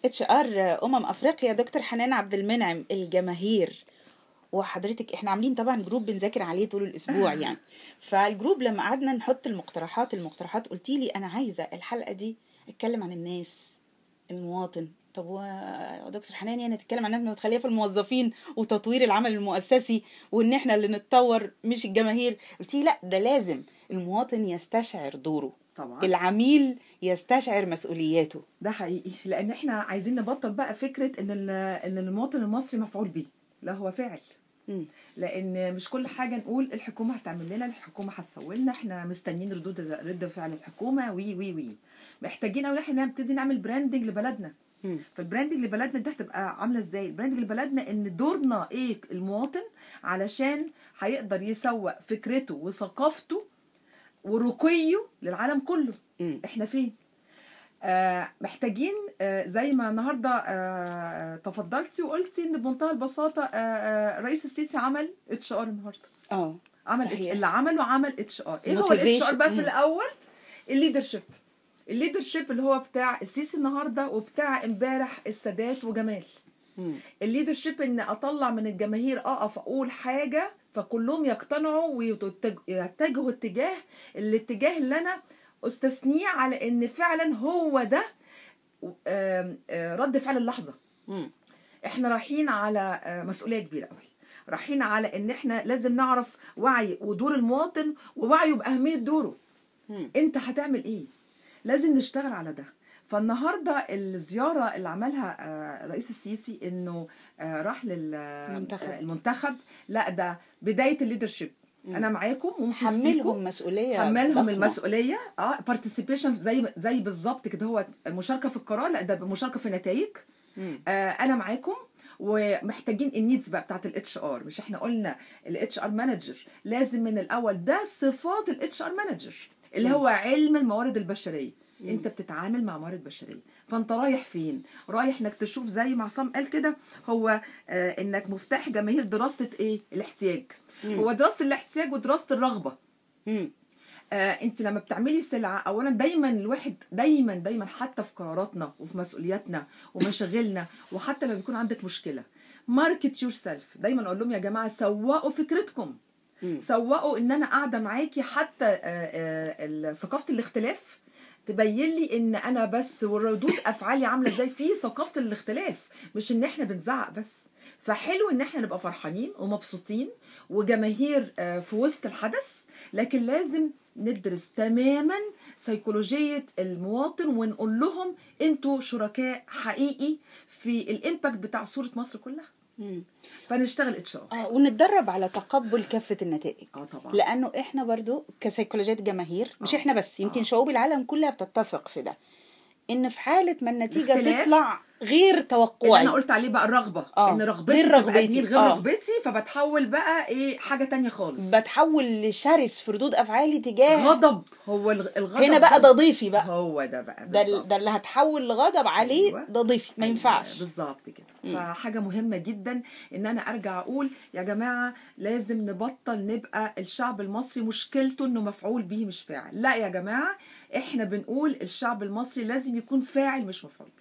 اتش ار امم افريقيا دكتور حنان عبد المنعم الجماهير وحضرتك احنا عاملين طبعا جروب بنذاكر عليه طول الاسبوع يعني فالجروب لما قعدنا نحط المقترحات المقترحات قلتي لي انا عايزه الحلقه دي اتكلم عن الناس المواطن طب و يا دكتور حنان يعني تتكلم عن الناس ما تخليها في الموظفين وتطوير العمل المؤسسي وان احنا اللي نتطور مش الجماهير قلتي لي لا ده لازم المواطن يستشعر دوره طبعا العميل يستشعر مسؤولياته ده حقيقي لان احنا عايزين نبطل بقى فكره ان ال- ان المواطن المصري مفعول به لا هو فاعل مم. لان مش كل حاجه نقول الحكومه هتعمل لنا الحكومه هتسوي لنا احنا مستنيين ردود رد فعل الحكومه وي وي وي محتاجين قوي احنا نبتدي نعمل براندنج لبلدنا مم. فالبراندنج لبلدنا ده هتبقى عامله ازاي البراندنج لبلدنا ان دورنا ايه المواطن علشان هيقدر يسوق فكرته وثقافته ورقيه للعالم كله مم. احنا فين آه محتاجين آه زي ما النهارده آه تفضلتي وقلتي ان بمنتهى البساطه آه آه رئيس السيسي عمل اتش ار النهارده اه عمل صحيح. اتش اللي عمله عمل اتش ار ايه هو الاتش ار بقى في Motivation. الاول الليدرشيب الليدرشيب اللي هو بتاع السيسي النهارده وبتاع امبارح السادات وجمال مم. الليدرشيب ان اطلع من الجماهير اقف اقول حاجه فكلهم يقتنعوا ويتجهوا اتجاه الاتجاه اللي انا استثنيه على ان فعلا هو ده آم، آه، رد فعل اللحظه مم. احنا رايحين على آه، مسؤوليه كبيره قوي رايحين على ان احنا لازم نعرف وعي ودور المواطن ووعيه باهميه دوره مم. انت هتعمل ايه لازم نشتغل على ده فالنهارده الزياره اللي عملها آه، رئيس السيسي انه آه، راح المنتخب. للمنتخب لا ده بدايه الليدرشيب انا معاكم وفي وسطيكم. حملهم مسؤوليه حملهم ضخمة. المسؤوليه اه بارتيسيبيشن زي زي بالظبط كده هو المشاركه في القرار لا ده مشاركه في نتائج مم. آه انا معاكم ومحتاجين النيدز بقى بتاعت الاتش ار مش احنا قلنا الاتش ار مانجر لازم من الاول ده صفات الاتش ار مانجر اللي هو علم الموارد البشريه انت بتتعامل مع موارد بشريه فانت رايح فين رايح انك تشوف زي ما عصام قال كده هو آه انك مفتاح جماهير دراسه ايه الاحتياج هو دراسه الاحتياج ودراسه الرغبه مم. آه انت لما بتعملي سلعه اولا دايما الواحد دايما دايما حتى في قراراتنا وفي مسؤولياتنا ومشاغلنا وحتى لما بيكون عندك مشكله ماركت يور سيلف دايما اقول لهم يا جماعه سوقوا فكرتكم مم. سوقوا ان انا قاعده معاكي حتى آه، آه، ال- ثقافه الاختلاف تبين لي ان انا بس وردود افعالي عامله ازاي في ثقافه الاختلاف مش ان احنا بنزعق بس فحلو ان احنا نبقى فرحانين ومبسوطين وجماهير آه، في وسط الحدث لكن لازم ندرس تماما سيكولوجيه المواطن ونقول لهم انتوا شركاء حقيقي في الامباكت بتاع صوره مصر كلها مم. فنشتغل اتش ار اه ونتدرب على تقبل كافه النتائج اه طبعا لانه احنا برضو كسيكولوجيات جماهير مش آه. احنا بس يمكن آه. شعوب العالم كلها بتتفق في ده ان في حاله ما النتيجه الاختلاف. تطلع غير اللي توقعي انا قلت عليه بقى الرغبه آه. ان رغبتي غير تبقى رغبتي. دي غير آه. رغبتي فبتحول بقى ايه حاجه تانية خالص بتحول لشرس في ردود افعالي تجاه غضب هو الغ- الغضب هنا بقى ده ضيفي بقى هو ده بقى ده ال- بالظبط. ده اللي هتحول لغضب عليه أيوة. ده ضيفي ما أيوة، ينفعش بالظبط كده فحاجه مهمه جدا ان انا ارجع اقول يا جماعه لازم نبطل نبقى الشعب المصري مشكلته انه مفعول به مش فاعل لا يا جماعه احنا بنقول الشعب المصري لازم يكون فاعل مش مفعول به